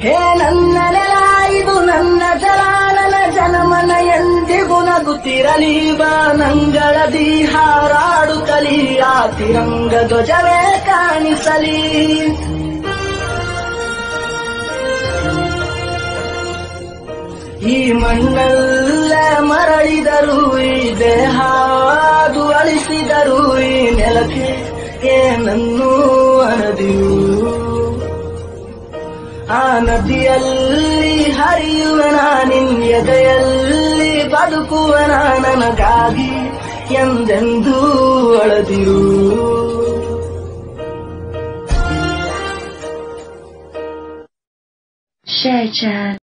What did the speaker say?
ಹೇ ನನ್ನ ನೆಲ ಇದು ನನ್ನ ಜಲ ನನ್ನ ಜನಮನ ಎಂದಿಗೂ ನಗುತ್ತಿರಲಿ ಬಾ ನಂಗಳದಿ ಹಾರಾಡುತ್ತಲಿ ಆ ತಿರಂಗ ಧ್ವಜವೇ ಕಾಣಿಸಲಿ ಈ ಮಣ್ಣಲ್ಲ ಮರಳಿದರು ಈ ದೇಹ ಅದು ಅಳಿಸಿದರು ಈ ನೆಲಕ್ಕೆ ಏನನ್ನು ಅನದಿಯು ಆ ನದಿಯಲ್ಲಿ ಹರಿಯುವನ ನಿನ್ಯದೆಯಲ್ಲಿ ಬದುಕುವನ ನನಗಾಗಿ ಎಂದೆಂದೂ ಅಳದಿರು share chat